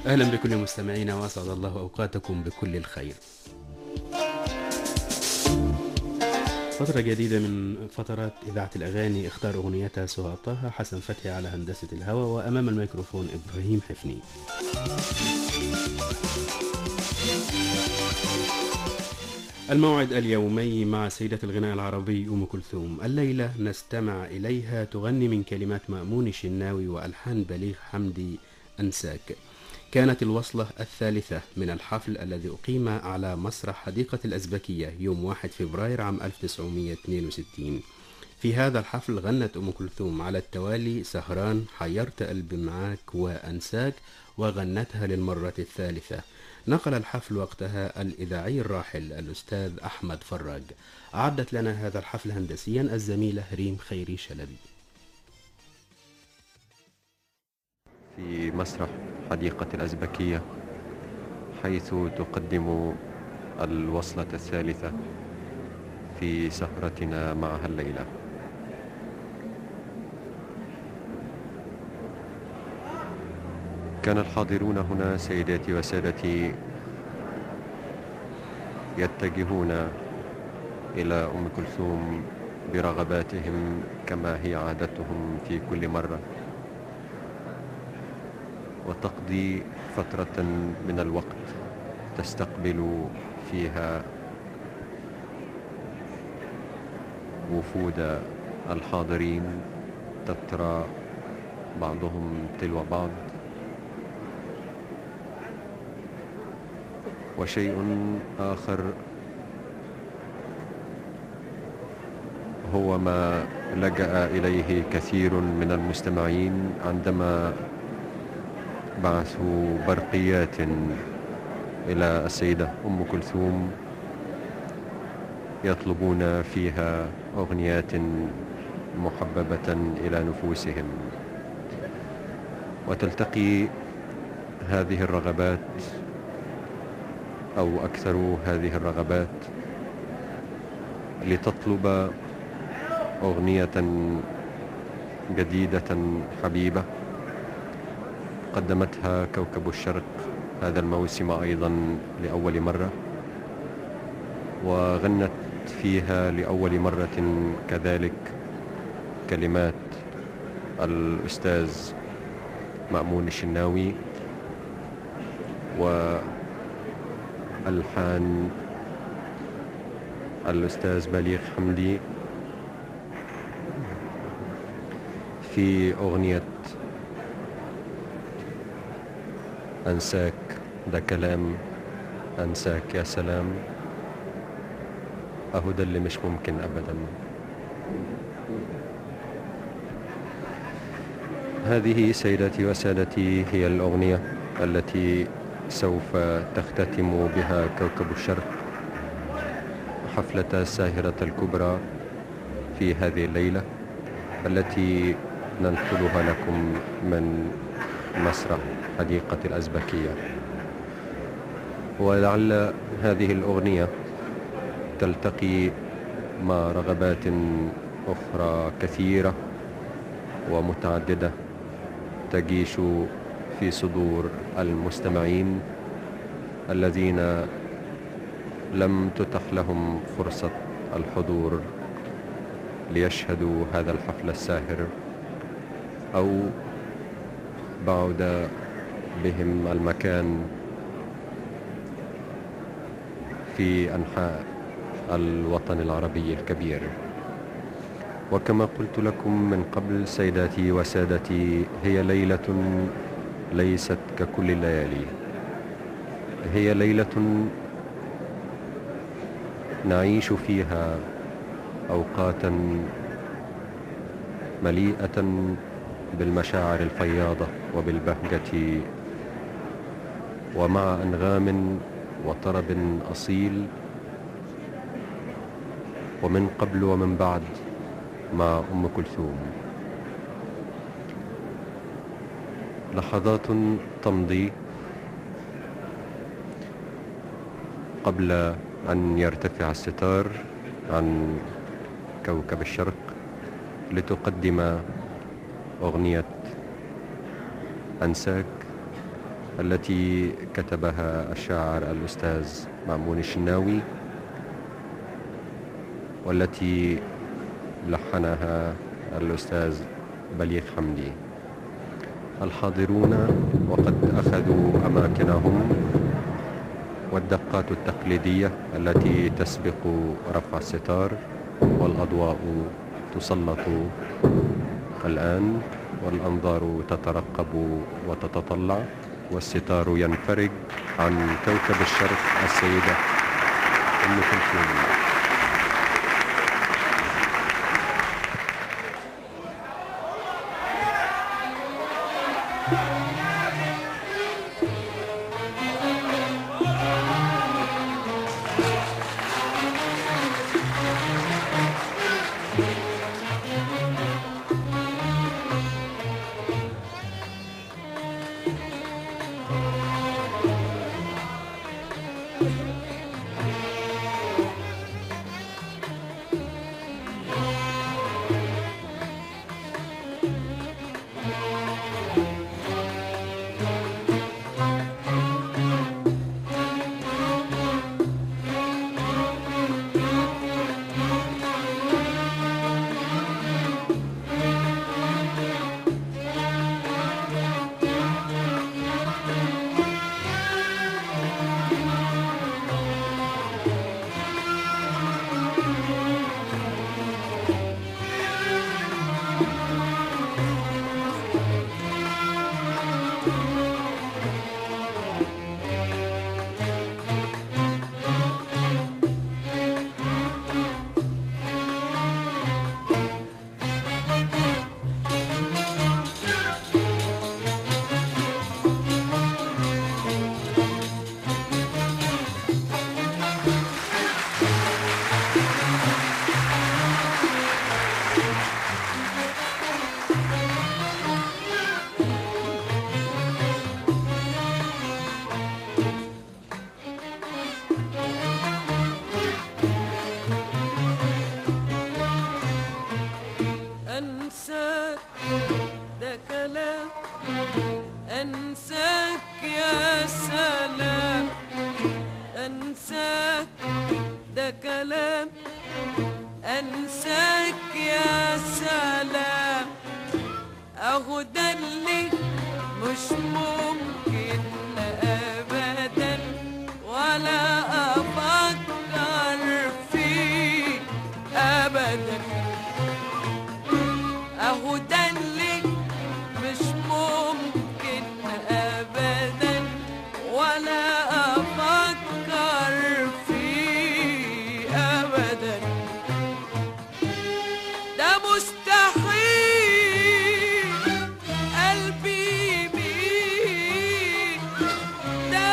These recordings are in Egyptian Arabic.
أهلا بكل مستمعينا وأسعد الله أوقاتكم بكل الخير فترة جديدة من فترات إذاعة الأغاني اختار أغنيتها سهى طه حسن فتحي على هندسة الهواء وأمام الميكروفون إبراهيم حفني الموعد اليومي مع سيدة الغناء العربي أم كلثوم الليلة نستمع إليها تغني من كلمات مأمون الشناوي وألحان بليغ حمدي أنساك كانت الوصلة الثالثة من الحفل الذي أقيم على مسرح حديقة الأزبكية يوم 1 فبراير عام 1962 في هذا الحفل غنت أم كلثوم على التوالي سهران حيرت قلبي معاك وأنساك وغنتها للمرة الثالثة نقل الحفل وقتها الإذاعي الراحل الأستاذ أحمد فراج أعدت لنا هذا الحفل هندسيا الزميلة ريم خيري شلبي في مسرح حديقة الأزبكية حيث تقدم الوصلة الثالثة في سهرتنا معها الليلة كان الحاضرون هنا سيداتي وسادتي يتجهون إلى أم كلثوم برغباتهم كما هي عادتهم في كل مرة وتقضي فترة من الوقت تستقبل فيها وفود الحاضرين تترى بعضهم تلو بعض وشيء آخر هو ما لجأ إليه كثير من المستمعين عندما بعثوا برقيات إلى السيدة أم كلثوم يطلبون فيها أغنيات محببة إلى نفوسهم وتلتقي هذه الرغبات أو أكثر هذه الرغبات لتطلب أغنية جديدة حبيبة قدمتها كوكب الشرق هذا الموسم أيضا لأول مرة وغنت فيها لأول مرة كذلك كلمات الأستاذ مأمون الشناوي وألحان الأستاذ بليغ حمدي في أغنية أنساك ده كلام أنساك يا سلام أهو ده اللي مش ممكن أبدا هذه سيداتي وسادتي هي الأغنية التي سوف تختتم بها كوكب الشرق حفلة الساهرة الكبرى في هذه الليلة التي ننقلها لكم من مسرح حديقة الأزبكية ولعل هذه الأغنية تلتقي مع رغبات أخرى كثيرة ومتعددة تجيش في صدور المستمعين الذين لم تتح لهم فرصة الحضور ليشهدوا هذا الحفل الساهر أو بعد بهم المكان في أنحاء الوطن العربي الكبير وكما قلت لكم من قبل سيداتي وسادتي هي ليلة ليست ككل الليالي هي ليلة نعيش فيها أوقاتا مليئة بالمشاعر الفياضة وبالبهجة ومع أنغام وطرب أصيل ومن قبل ومن بعد مع أم كلثوم لحظات تمضي قبل أن يرتفع الستار عن كوكب الشرق لتقدم أغنية أنساك التي كتبها الشاعر الأستاذ مأمون الشناوي والتي لحنها الأستاذ بليغ حمدي الحاضرون وقد أخذوا أماكنهم والدقات التقليدية التي تسبق رفع الستار والأضواء تسلط الآن والأنظار تترقب وتتطلع والستار ينفرج عن كوكب الشرق السيدة أم كلثوم أنساك ده كلام أنساك يا سلام أنساك ده كلام أنساك يا سلام أهو ده اللي مش ممكن أبدا ولا أفكر فيه أبدا اهو ده اللي مش ممكن ابدا ولا افكر فيه ابدا ده مستحيل قلبي يميل ده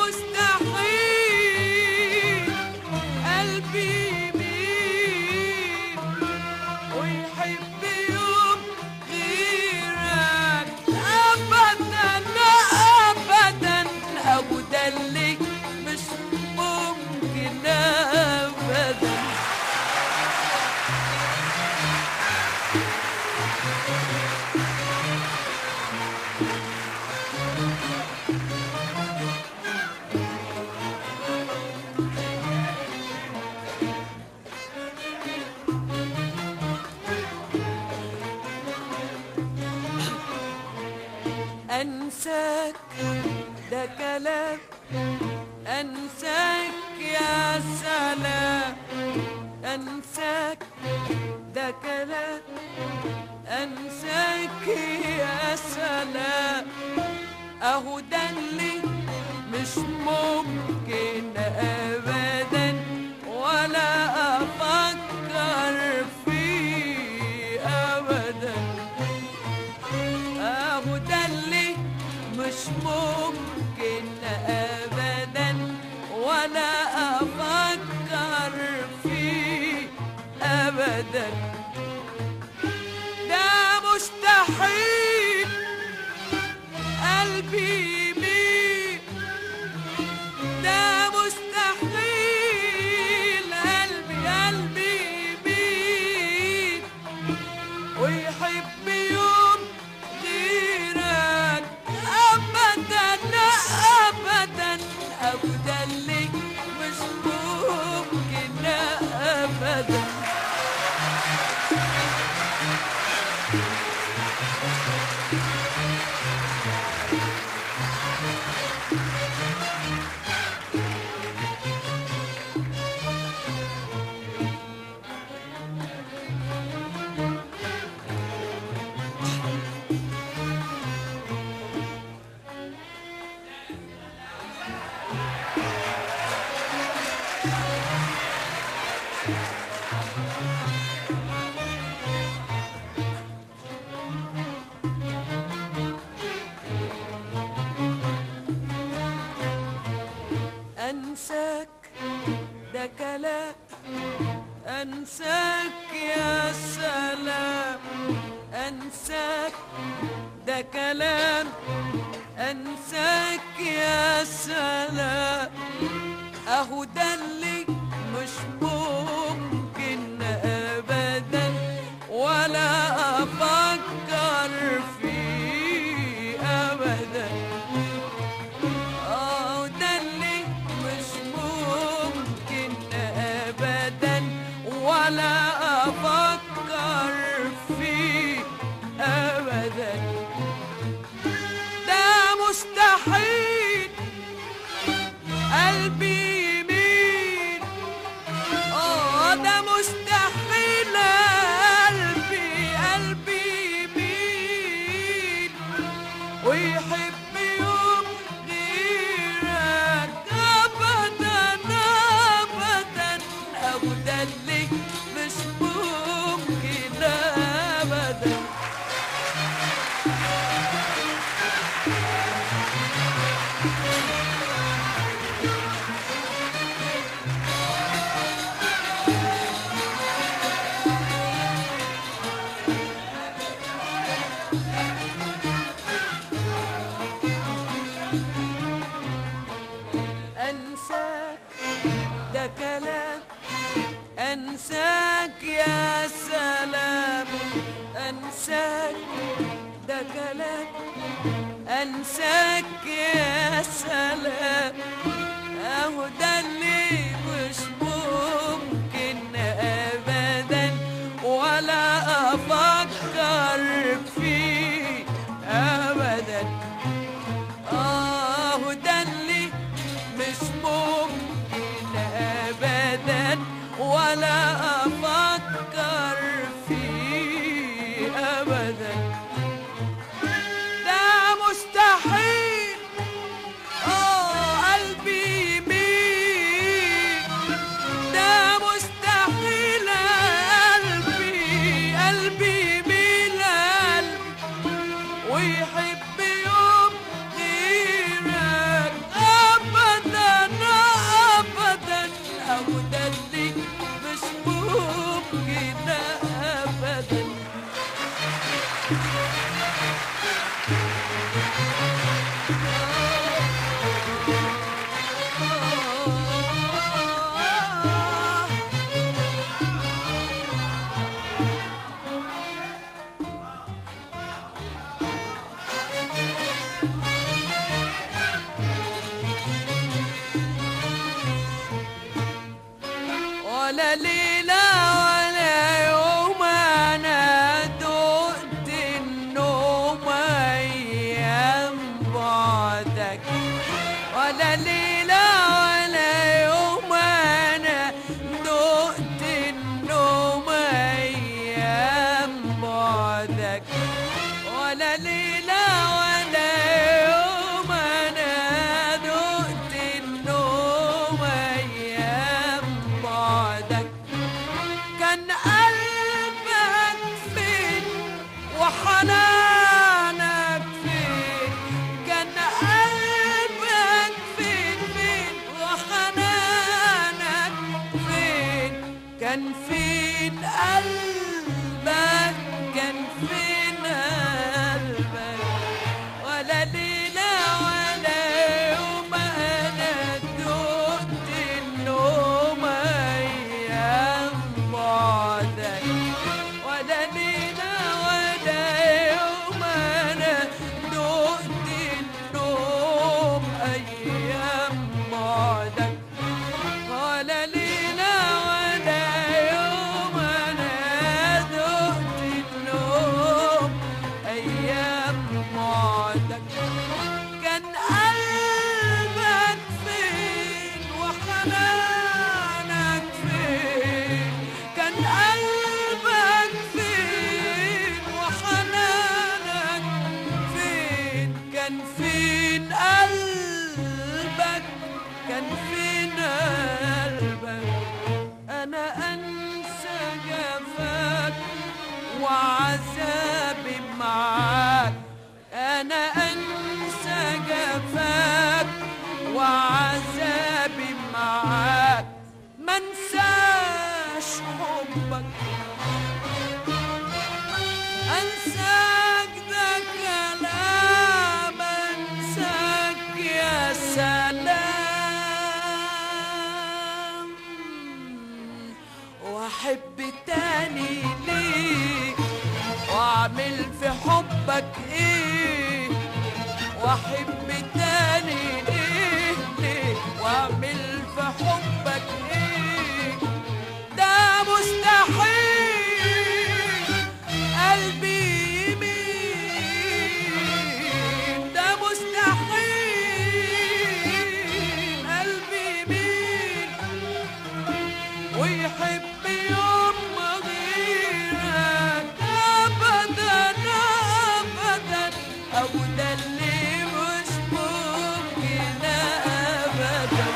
مستحيل قلبي يميل ويحب يوم غيرك ابدا ابدا ابو ده اللي مش ممكن ابدا انساك ده كلام انساك يا سلام انساك ده كلام انساك يا سلام اهو ده اللي مش ممكن ابدا ولا افكر فيه ابدا اهو ده اللي مش ممكن ابدا ولا افكر فيه ابدا ده مستحيل قلبي يميل أنساك ده كلام أنساك يا سلام أنساك ده كلام أنساك يا سلام أهو ده اللي مش ممكن أبدا ولا أفكر فيه أبدا اه ده اللي مش ممكن ابدا ولا افكر فيه ابدا ده مستحيل قلبي يميل اه ده مستحيل قلبي قلبي يميل ويحب يوم غيرك ابدا ابدا ابدا اللي مش ممكن ابدا انساك ده كلام انساك يا سلام انساك ده كلام انساك يا سلام اهو ده اللي مش ممكن ابدا ولا افكر فيه ابدا آه ده اللي مش ممكن أبدا ولا أفكر فيه أبدا ده مستحيل آه قلبي يميل ده مستحيل قلبي قلبي يميل قلبي ويحب يوم غيرك ابدا ابدا او ده اللي مش ممكن ابدا ولا ليلة ولا يوم أنا دقت النوم أيام بعدك ولا ليلة ولا يوم أنا دقت النوم أيام بعدك ولا ليلة ولا يوم أنا دقت النوم أيام بعدك كان قلبك فين وحنانك فين كان قلبك فين فين وحنانك فين كان فين قلبك كان فين قلبك في حبك ايه واحب تاني ليه ليه واعمل في حبك ايه ده مستحيل قلبي يمين ده مستحيل قلبي يمين ويحب يوم غيرك ابدا ابدا او ده اللي مش ممكن ابدا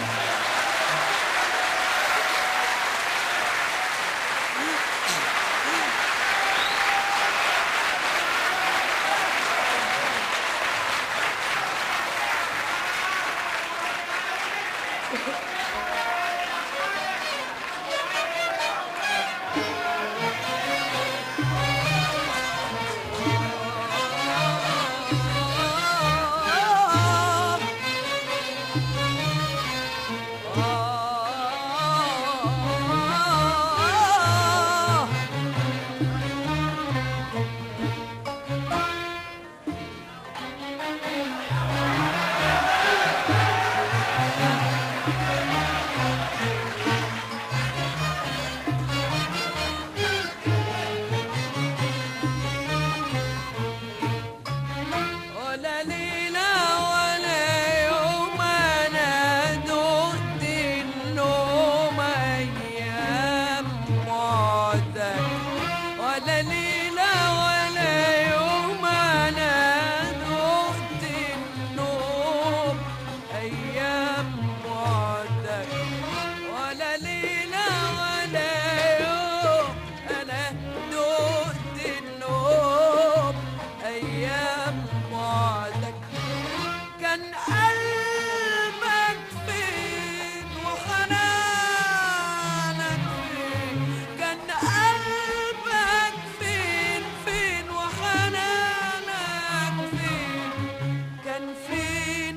ولا ليلة ولا يوم أنا دقت النوم أيام بعدك ولا ليلة ولا يوم أنا دقت النوم أيام بعدك ولا ليلة ولا يوم أنا دقت النوم أيام بعدك كان قلبك فين وحنانك فين كان قلبك فين فين وحنانك فين كان فين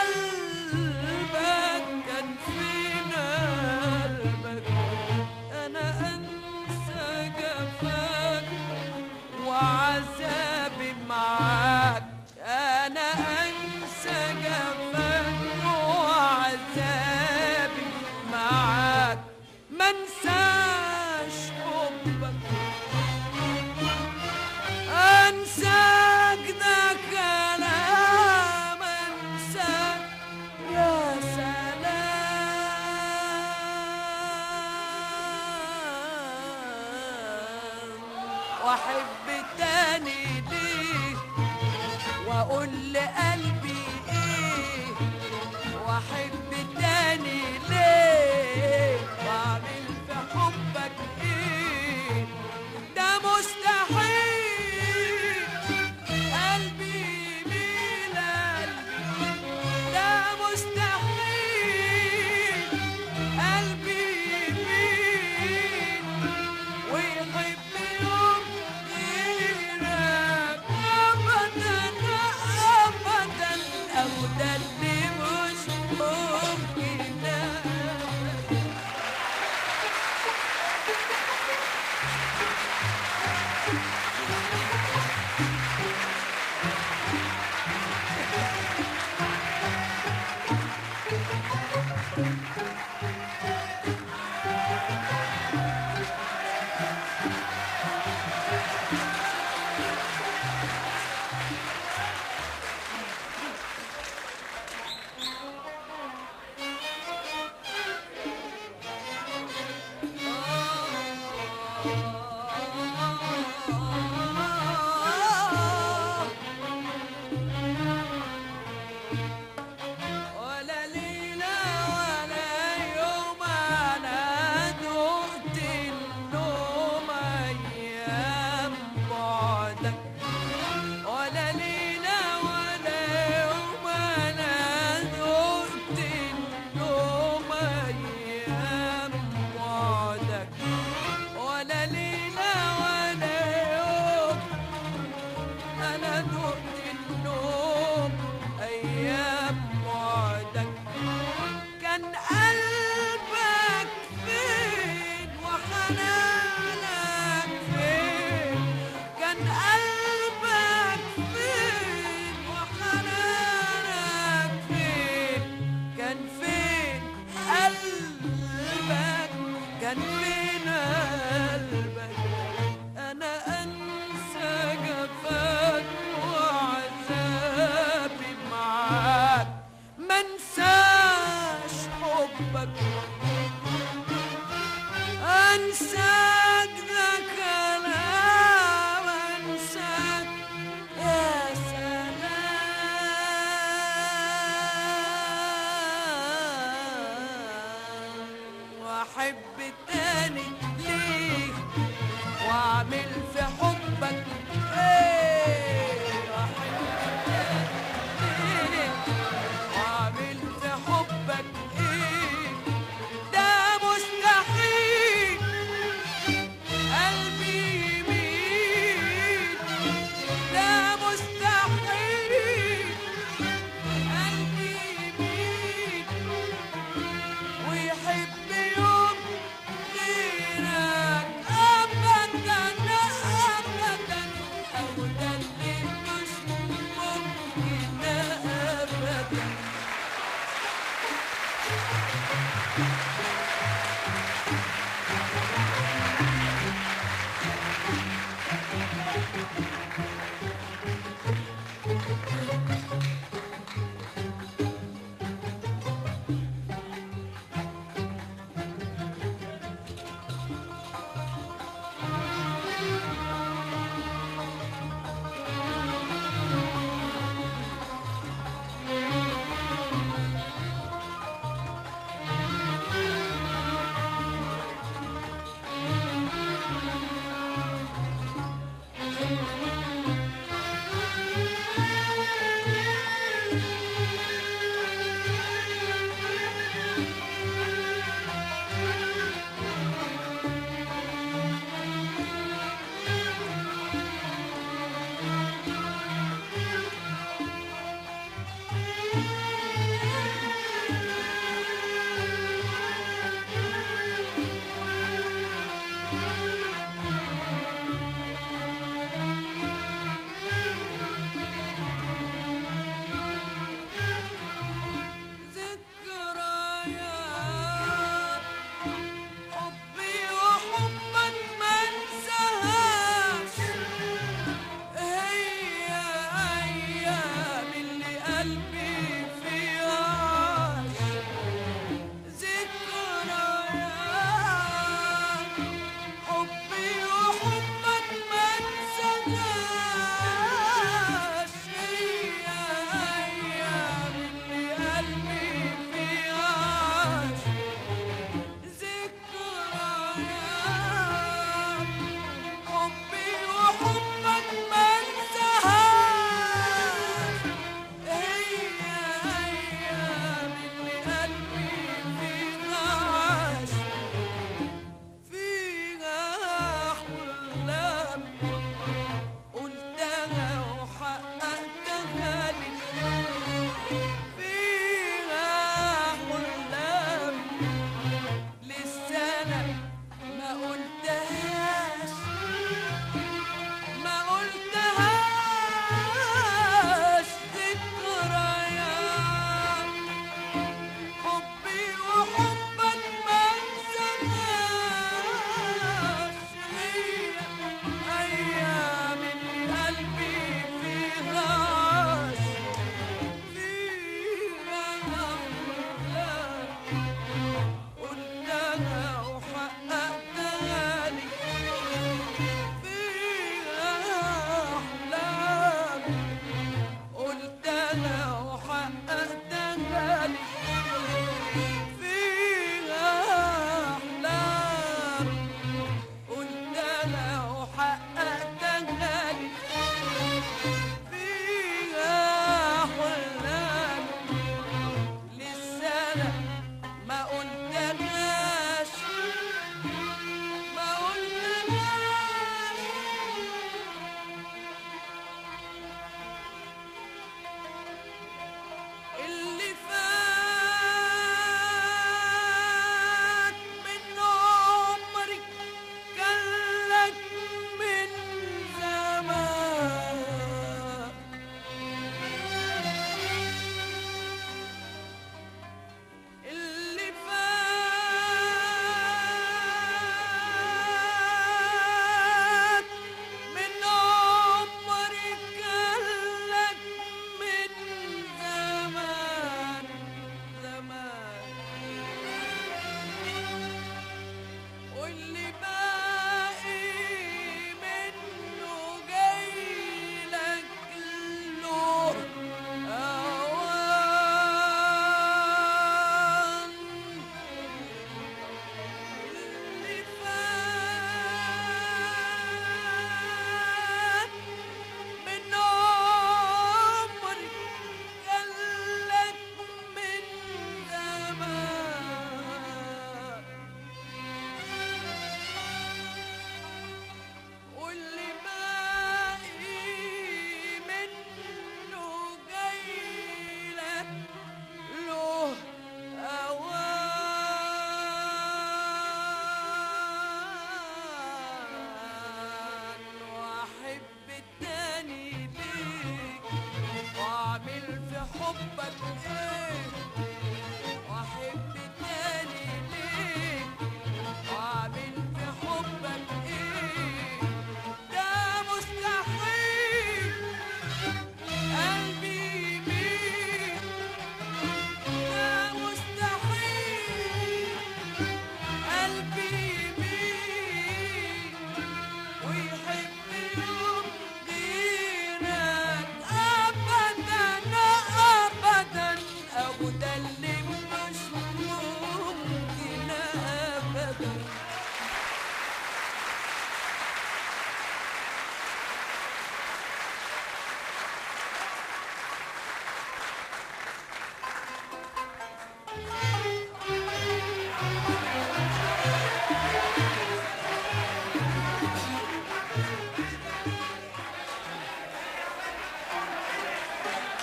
قلبك كان فين قلبك انا انسى جفاك وعذابي معاك انا انسى جفاك وعذابي معاك ما انساش حبك انساك ده كلام انساك يا سلام واحب تاني ليه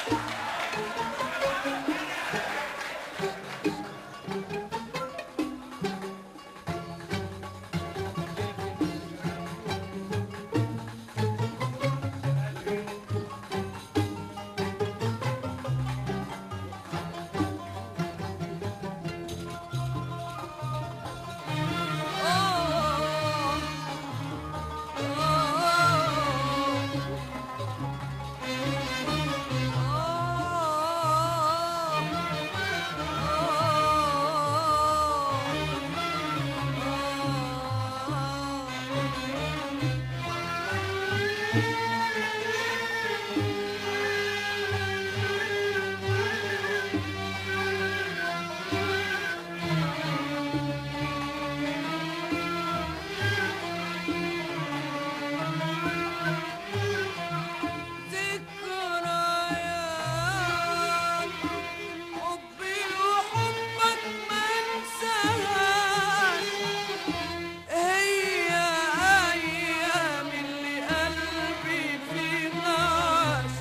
ذكريات حبي وحبك ما انساهاش هي ايام اللي قلبي فيها عاش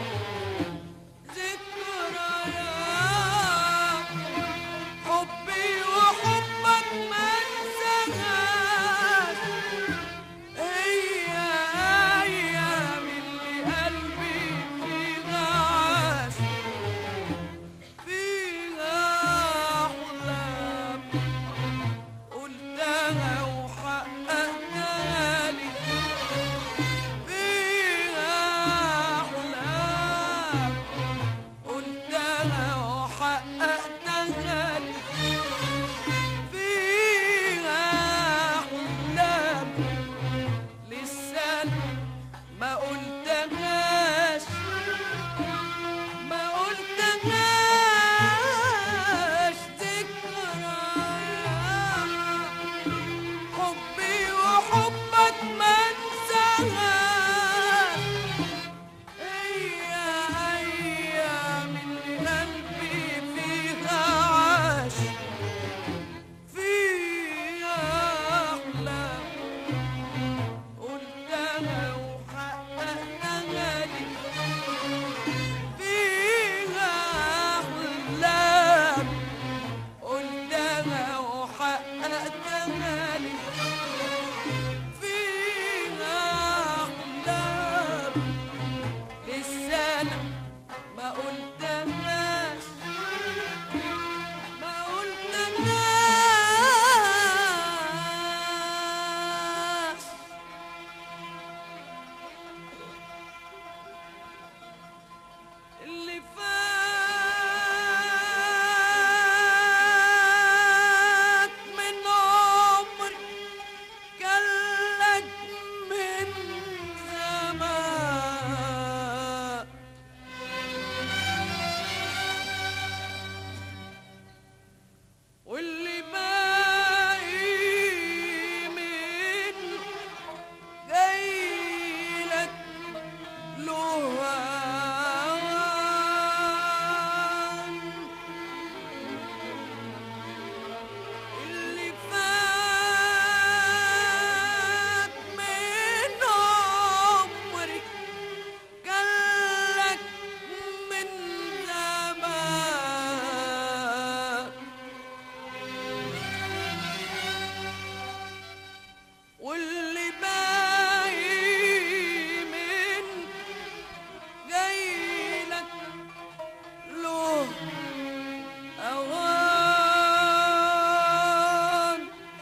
ذكريات حبي وحبك ما انساهاش هي أيام اللي قلبي فيها عاش فيها أحلام قلتها وحققتها لي فيها أحلام قلتها وحققتها لي فيها أحلام لسه ما قلتهاش ما قلتهاش ذكريات حبي وحبك ما انساهاش هي ايام اللي قلبي فيها عاش فيها احلام قلتها وحققتها لي فيها أحلام قلتها وحققتها لي فيها أحلام لسه أنا ما قلتهاش ما قلتهاش اللي فات من عمري كلك من زمان واللي باقي من جايلك له هوان اللي فات من عمري جالك من زمان واللي باقي من جايلك له أوان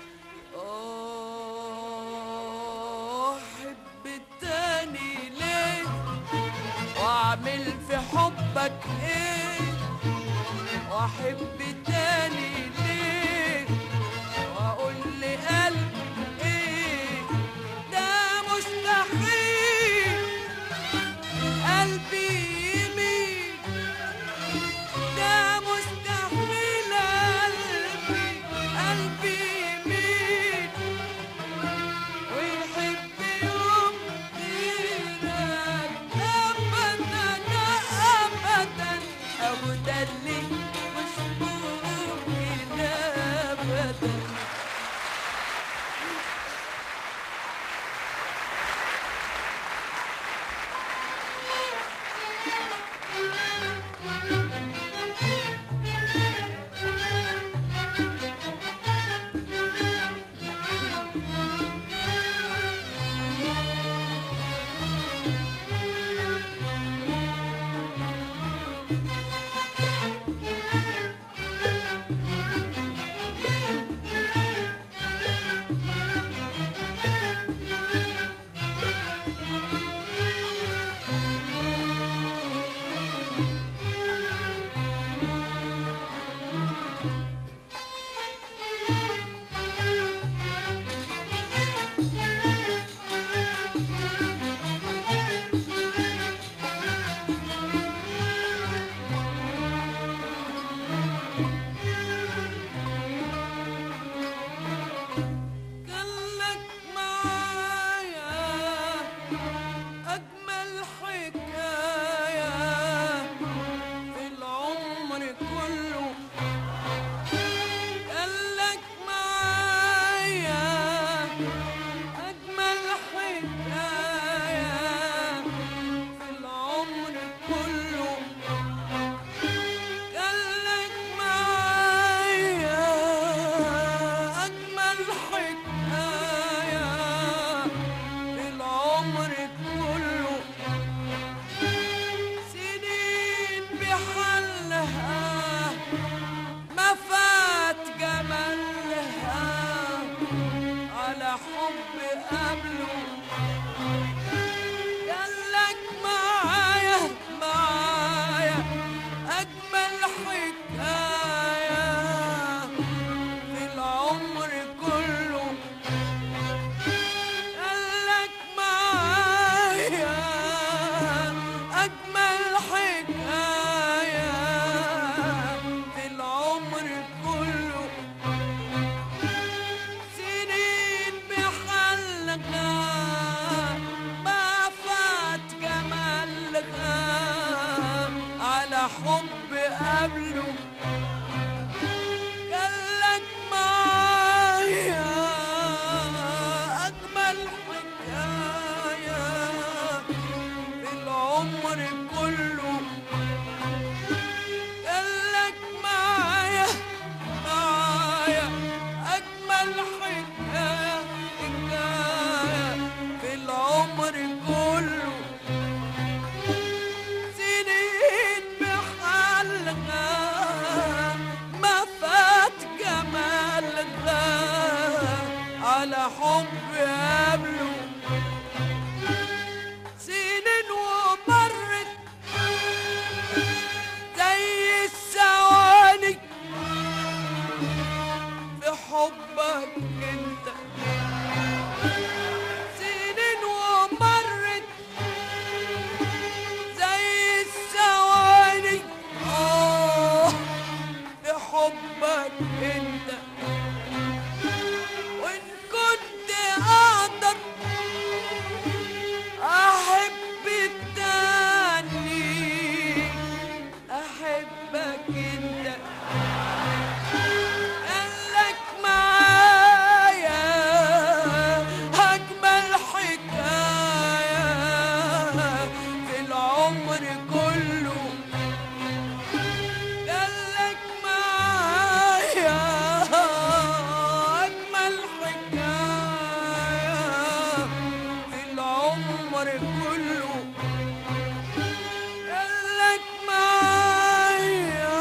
آه، أحب التاني ليه وأعمل في حبك إيه وأحب التاني ليه وأقول لقلبي إيه ده مستحيل قلبي يميل ده مستحيل قلبي قلبي يميل ويحب يوم غيرك أبدا أبدا أبدا لي مش كلك معايا أجمل حكاية في العمر كله كلك معايا أجمل حكاية في العمر كله قالك معايا أجمل حكاية في العمر كله سنين بحلها ما فات جمالها على حب قبله قالك معايا معايا أجمل حكاية في العمر كله قالك معايا أجمل حكاية في العمر كله سنين بحلقة ما فات جمالها على حب قبله قالك معايا أجمل حكاية في العمر كله قالك معايا معايا أجمل حكاية حكاية في العمر كله سنين بحلقة ما فات جمالها على حب قبله سنين ومرت زي الثواني في حبك انت سنين ومرت زي الثواني آه في حبك انت وان كنت اقدر احب التاني احبك انت قالك معايا أجمل حكاية في العمر كله قالك معايا أجمل حكاية في العمر كله قالك معايا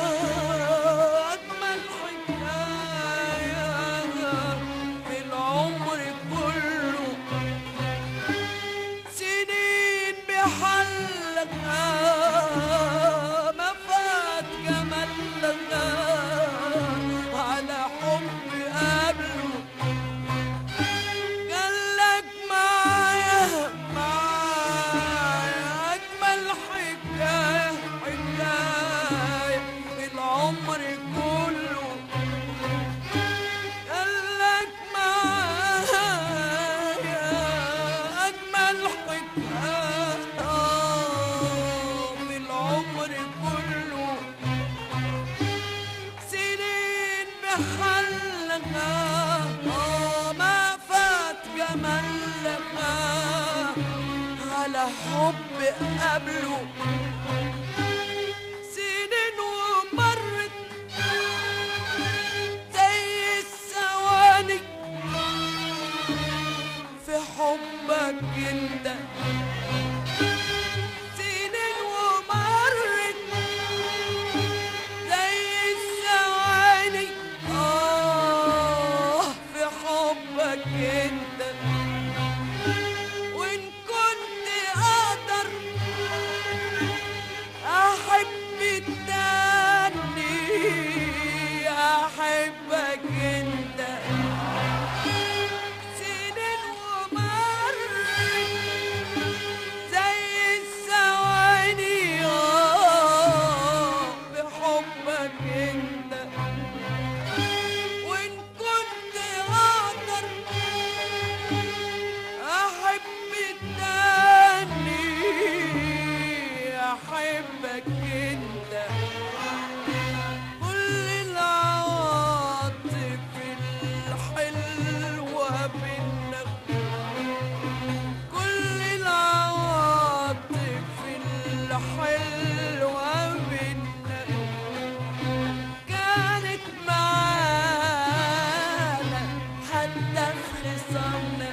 أجمل حكاية في العمر كله سنين بحلقها الحلوة بينا كانت معانا حتى في خصامنا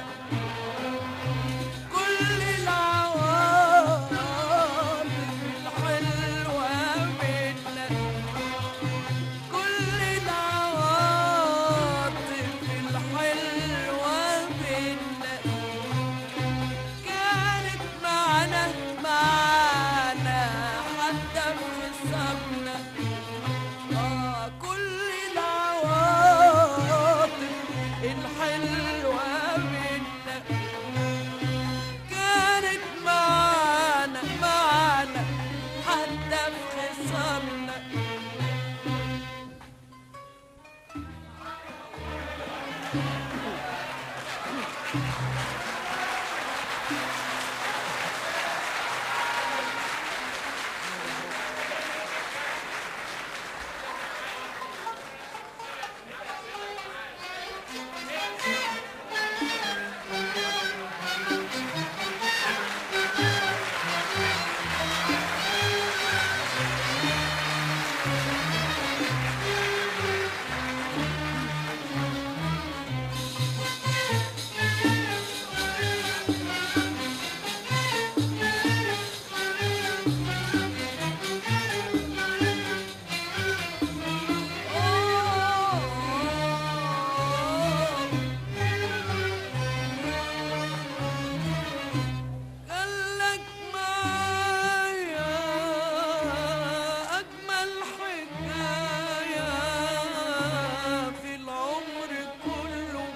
كل العواطف الحلوة بينا كل العواطف الحلوة بينا كانت معنا معنا حتى في خصامنا آه كل العواطف الحلوة منا كانت معانا معانا حتى في خصامنا قالك معايا أجمل حكاية في العمر كله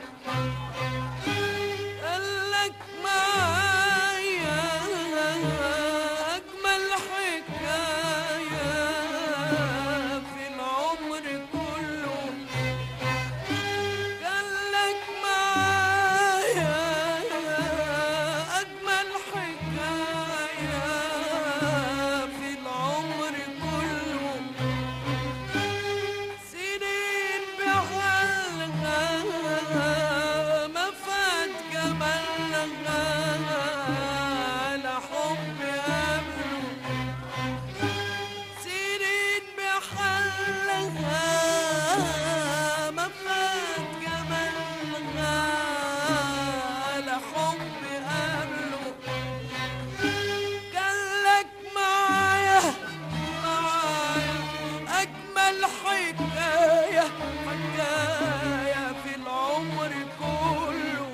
قالك معايا أجمل حكاية في العمر كله قالك معايا أجمل حكاية في العمر كله سنين بحالها ما فات جمالها على حب قبله سنين بحلها ما فات جمالها على حب قبله قالك معايا معايا أجمل حكاية حكاية في العمر كله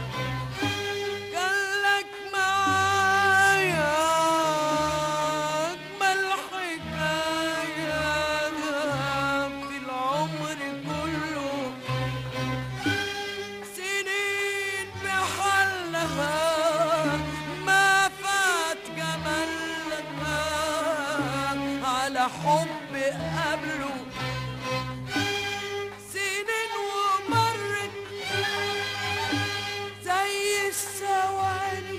قالك معايا أجمل حكاية في العمر كله سنين بحلها ما فات جمالها على حب قبله سنين ومرت زي الثواني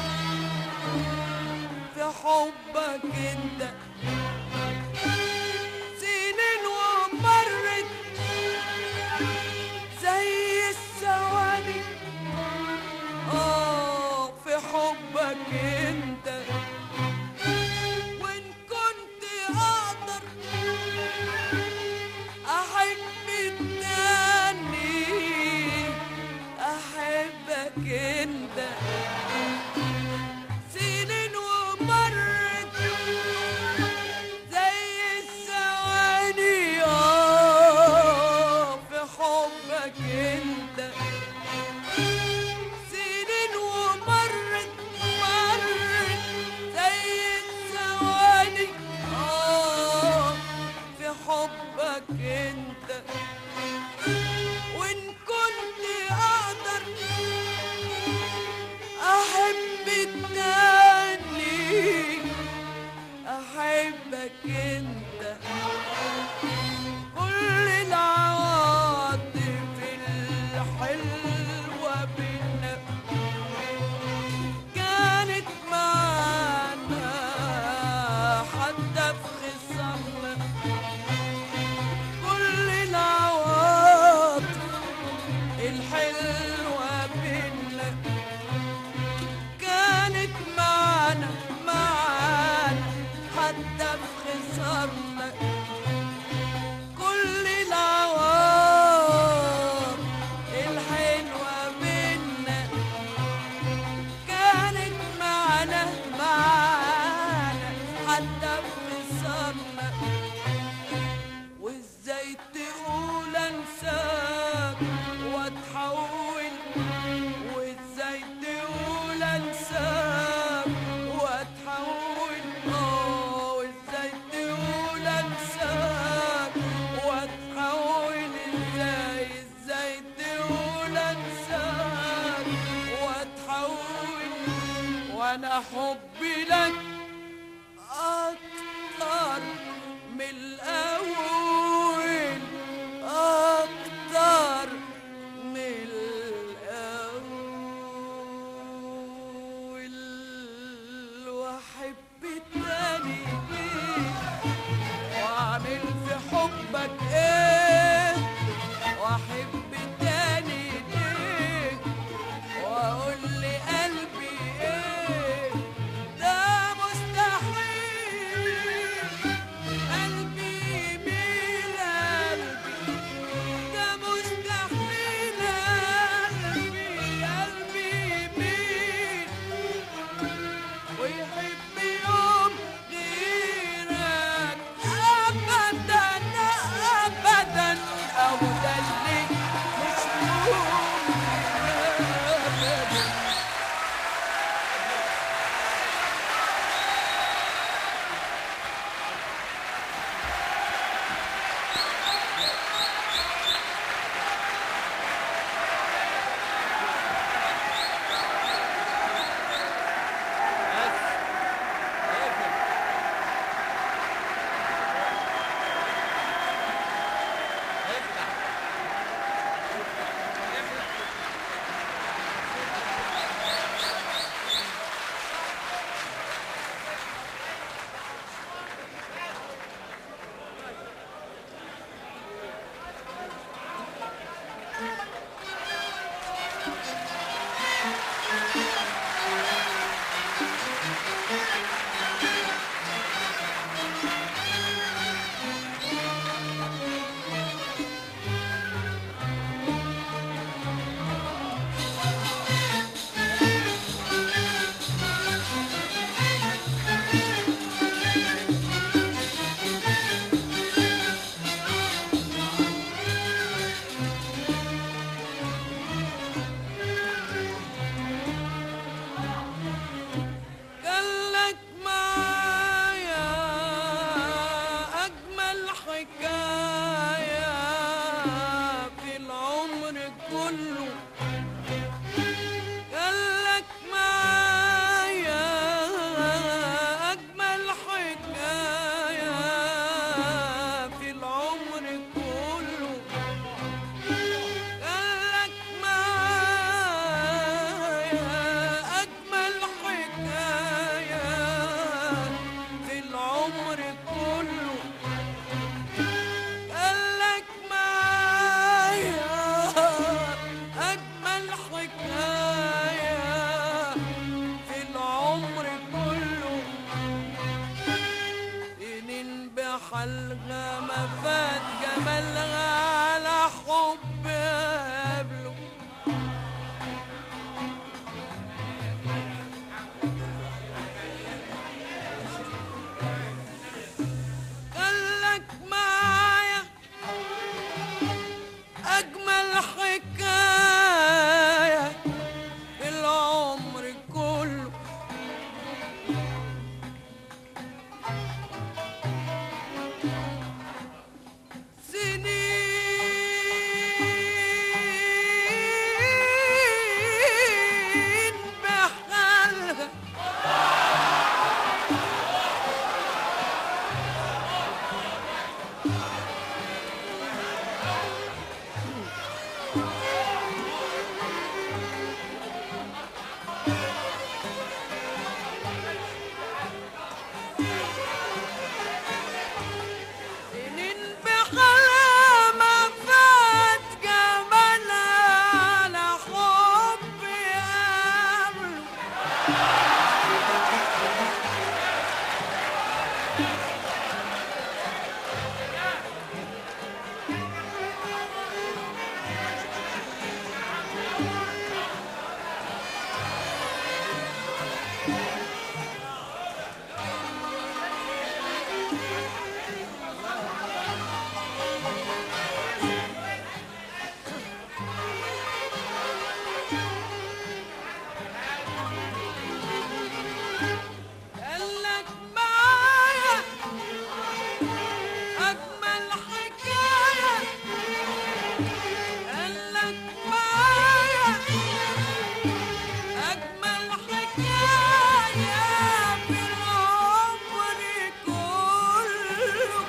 في حبك انت سنين ومرت زي الثواني اه في حبك انت وان كنت اقدر احب التاني احبك انت سنين ومرت ده في صرنا وازاي تقول انساك واتحول وازاي تقول انساك واتحول اه وازاي تقول انساك واتحول ازاي ازاي تقول انساك واتحول وانا حبي لك أكتر من الأول أكتر من الأول وأحب التاني ليه وأعمل في حبك إيه وأحب التاني ليه وأقول لقلبي إيه ده مستحيل قلبي يميل قلبي ده مستحيل قلبي قلبي يميل ويحب يوم غيرك أبدا أبدا أو ده اللي مش ممكن أبدا قالك معايا أجمل حكاية في العمر كله قالك معايا أجمل حكاية في العمر كله قالك معايا أجمل حكاية في العمر كله قالك معايا أجمل حكاية في العمر كله سنين بحلقة ما فات جمالها على حب قبله قالك معايا أجمل حكاية في العمر كله سنين بحالها سنين بحالها ما فات جمالها على حب قبله قالك معايا أجمل حكاية قالك معايا أجمل حكاية في العمر كله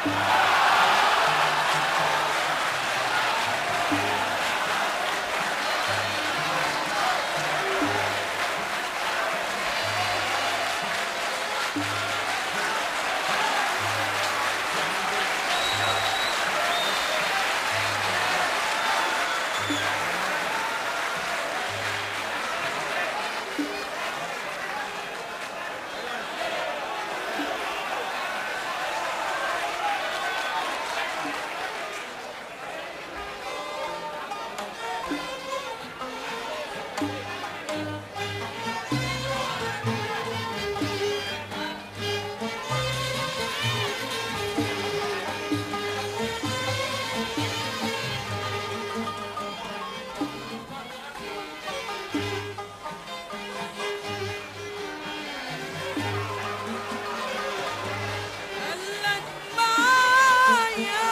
قالك معايا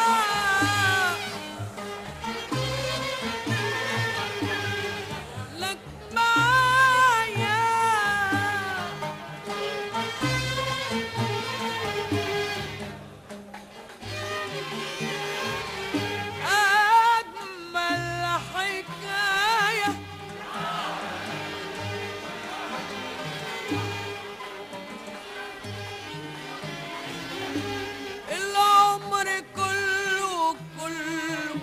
لك معايا أجمل حكاية العمر كله كله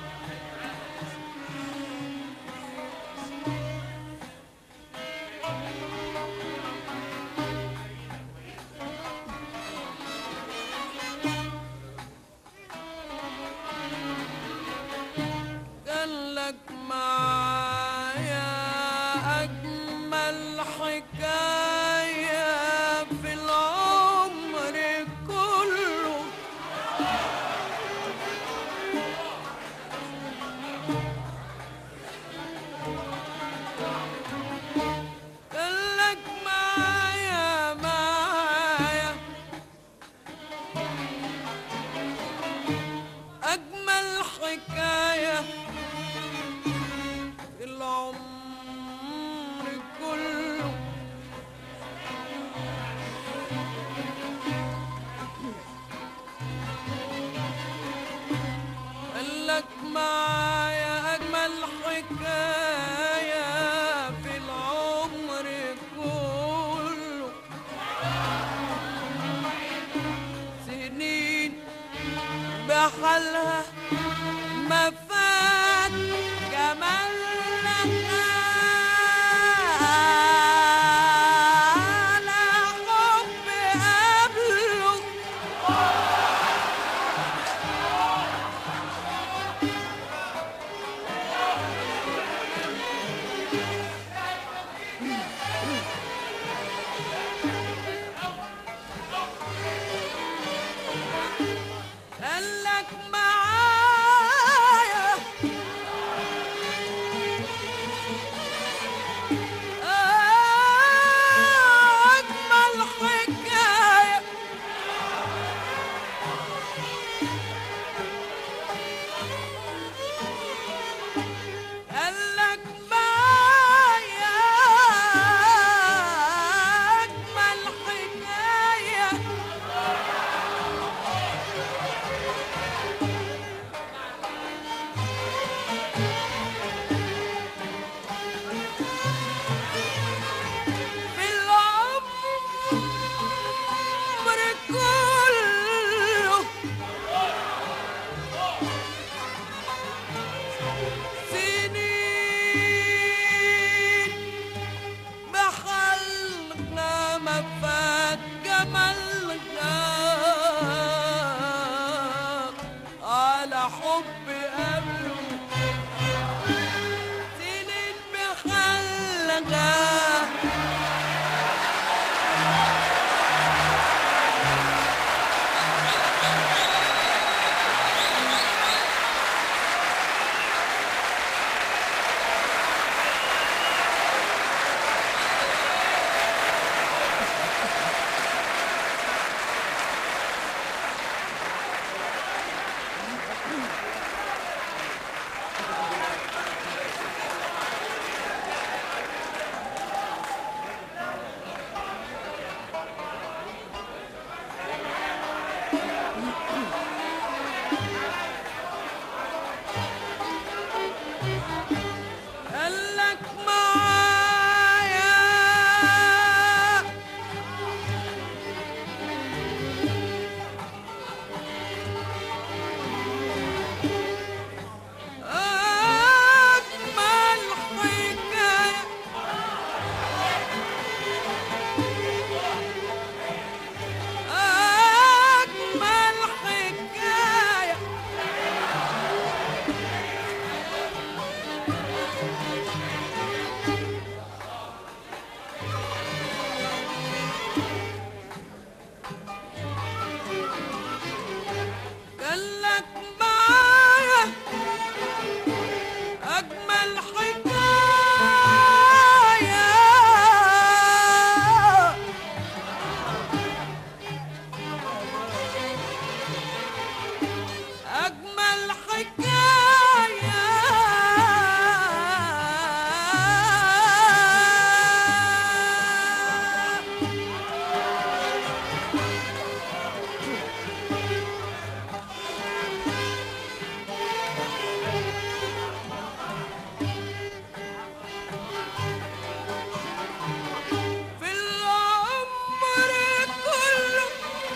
قال لك معايا أجمل حكاية في العمر كله قال لك معايا معايا أجمل حكاية في العمر كله قال لك معايا أجمل حكاية في العمر كله سنين بحالها ما فات جمالها على حب قبله قالك معايا أجمل حكاية قالك معايا أجمل حكاية قالك معايا أجمل حكاية أجمل حكاية قالك معايا أجمل حكاية أجمل حكاية في العمر كله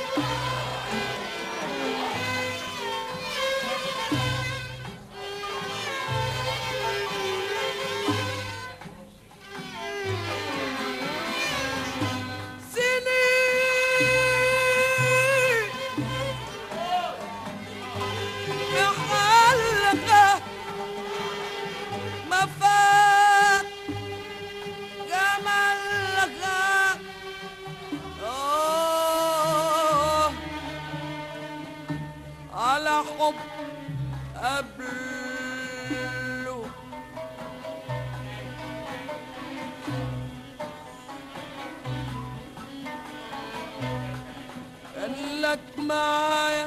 سنين بحلقة ما فات جمالها آه على حب قبله قالك معايا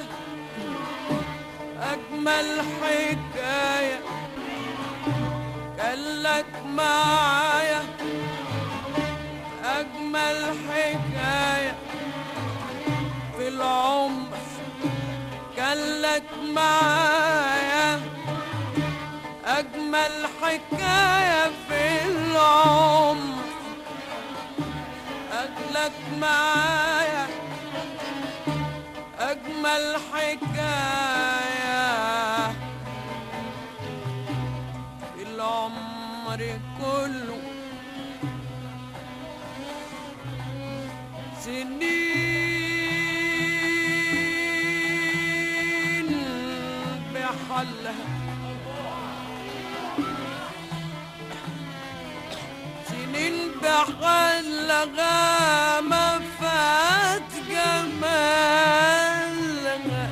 أجمل حكاية قالك معايا أجمل حكاية في العمر كان لك معايا أجمل حكاية في العمر أجلك معايا أجمل حكاية في العمر كله سنين بحلها سنين بحلها ما فات جمالها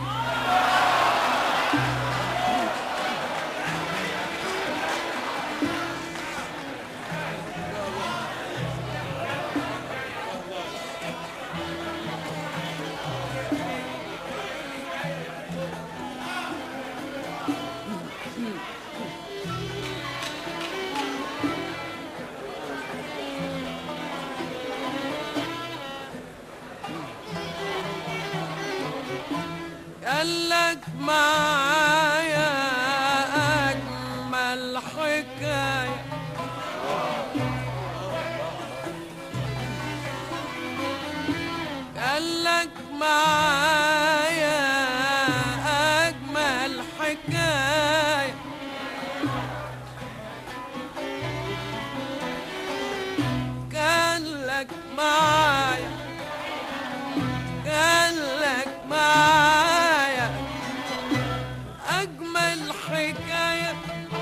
قالك معايا أجمل حكاية قالك معايا أجمل حكاية كان لك معايا كان لك معايا أجمل حكاية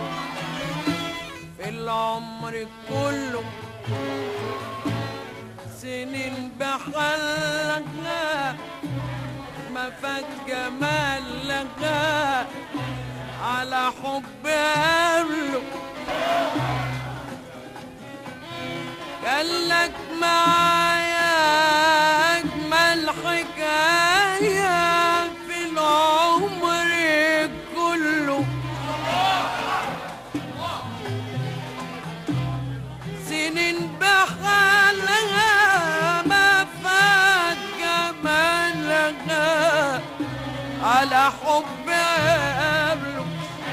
في العمر كله سنين بحلقها ما فات جمالها على حب قبله قالك معايا أجمل حكاية في العمر كله سنين بحالها ما فات جمالها على حب قبله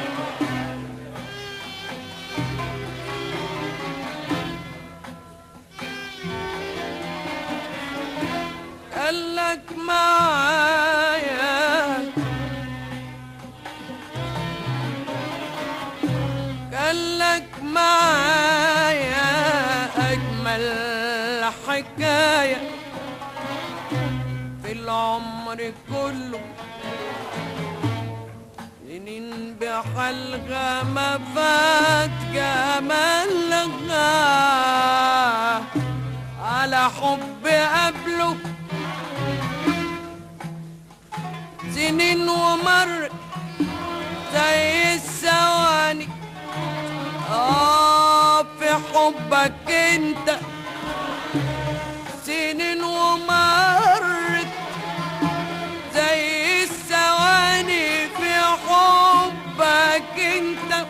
قالك معايا قالك معايا أجمل حكاية في العمر كله سنين بحلقة ما فات جمالها على حب قبله سنين ومر زي الثواني اه في حبك انت سنين ومرت زي الثواني في حبك انت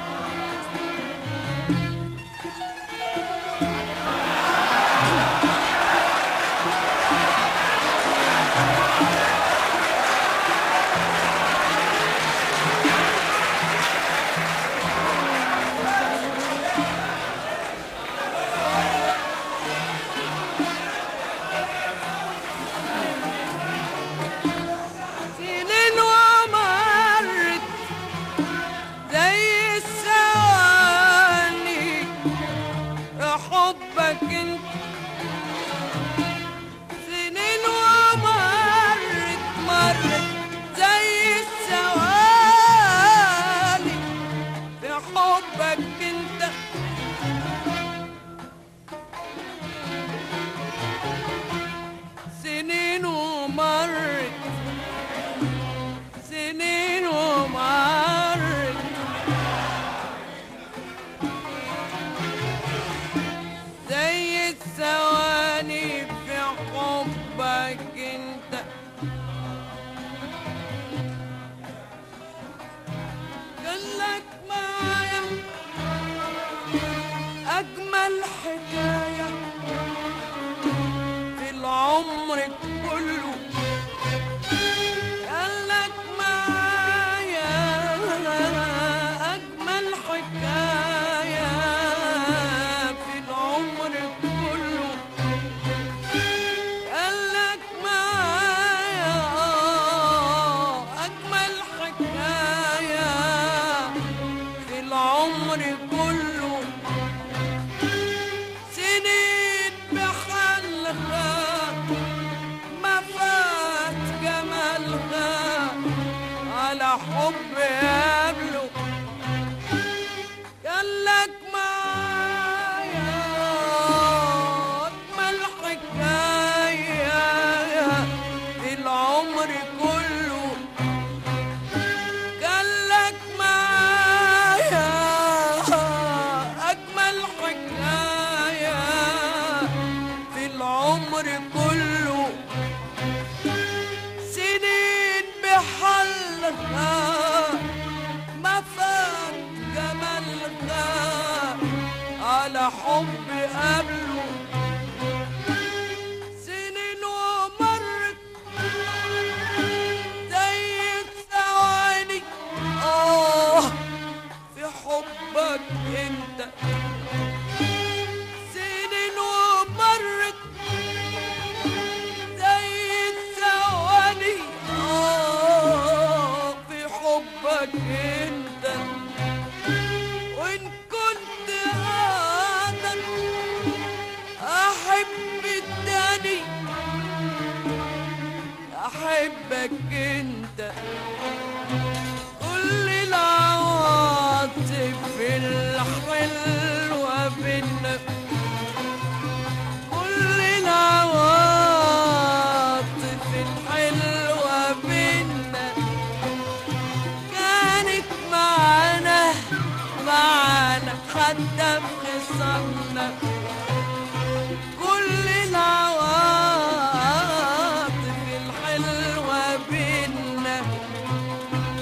سنين ومرت زي الثواني حبك انت سنين ومرت مرت زي الثواني في حبك انت سنين ومرت سنين ومرت زي الثواني في حبك انت قالك معايا اجمل حكايه في العمر كله قالك معايا أجمل حكاية في العمر كله قالك معايا أجمل حكاية في العمر كله سنين بحلها ما فات جمالها على حب قبله قالك معايا أجمل حكاية في العمر كله قالك معايا أجمل حكاية في العمر كله سنين بحلها ما فات جمالها على حب قبله سنين ومرت زي الثواني اه في حبك انت سنين ومرت زي الثواني آه في حبك انت وان كنت قادر احب التاني احبك انت كل العواطف الحلوة بينا كل العواطف الحلوة بينا كانت معانا معانا حتى في خصامنا كل العواطف الحلوة بينا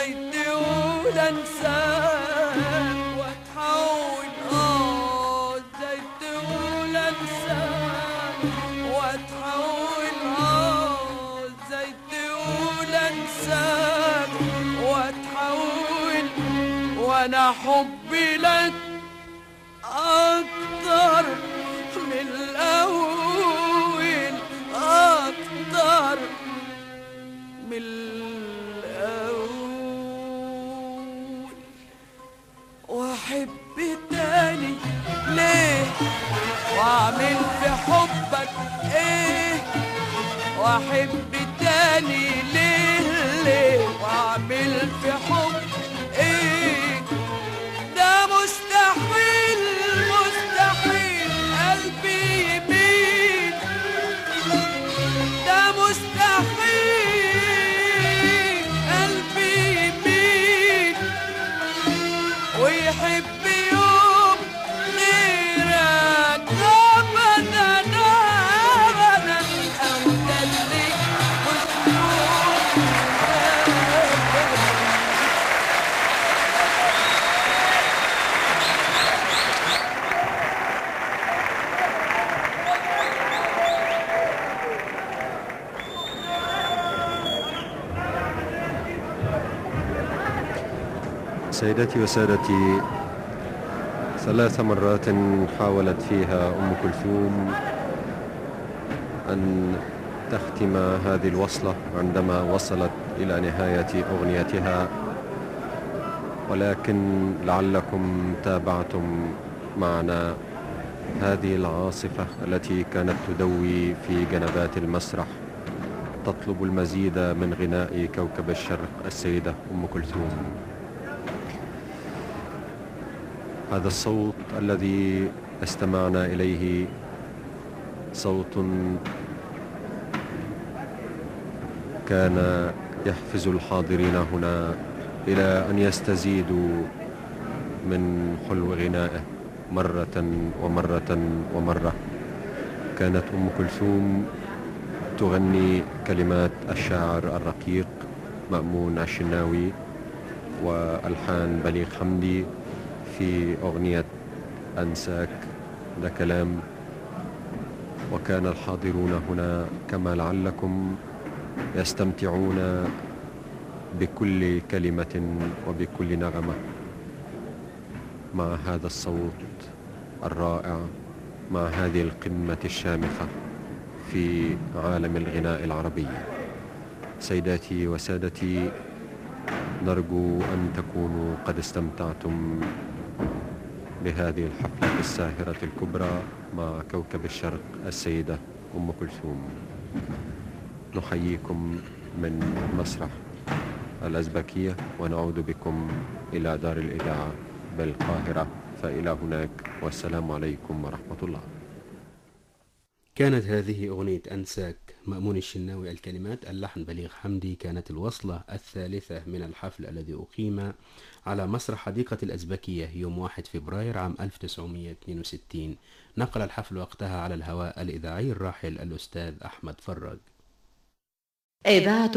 ازاي تقول انساك واتحول اه ازاي تقول انساك واتحول اه ازاي تقول انساك واتحول وانا حبي لك اكتر من الاول اكتر من الاول واحب تاني ليه واعمل في حبك ايه واحب تاني ليه ليه واعمل في حب ايه ده مستحيل مستحيل قلبي يميل ده مستحيل قلبي يميل ويحب يوم غيرك ابدا ابدا او تدرك سيداتي وسادتي ثلاث مرات حاولت فيها أم كلثوم أن تختم هذه الوصلة عندما وصلت إلى نهاية أغنيتها ولكن لعلكم تابعتم معنا هذه العاصفة التي كانت تدوي في جنبات المسرح تطلب المزيد من غناء كوكب الشرق السيدة أم كلثوم هذا الصوت الذي استمعنا إليه صوت كان يحفز الحاضرين هنا إلى أن يستزيدوا من حلو غنائه مرة ومرة ومرة كانت أم كلثوم تغني كلمات الشاعر الرقيق مأمون الشناوي وألحان بليغ حمدي في أغنية أنساك ده كلام وكان الحاضرون هنا كما لعلكم يستمتعون بكل كلمة وبكل نغمة مع هذا الصوت الرائع مع هذه القمة الشامخة في عالم الغناء العربي سيداتي وسادتي نرجو أن تكونوا قد استمتعتم بهذه الحفلة الساهرة الكبرى مع كوكب الشرق السيدة أم كلثوم نحييكم من مسرح الأزبكية ونعود بكم إلى دار الإذاعة بالقاهرة فإلى هناك والسلام عليكم ورحمة الله كانت هذه أغنية أنساك مأمون الشناوي الكلمات اللحن بليغ حمدي كانت الوصلة الثالثة من الحفل الذي أقيم على مسرح حديقة الأزبكية يوم 1 فبراير عام 1962 نقل الحفل وقتها على الهواء الإذاعي الراحل الأستاذ أحمد فراج إذاعة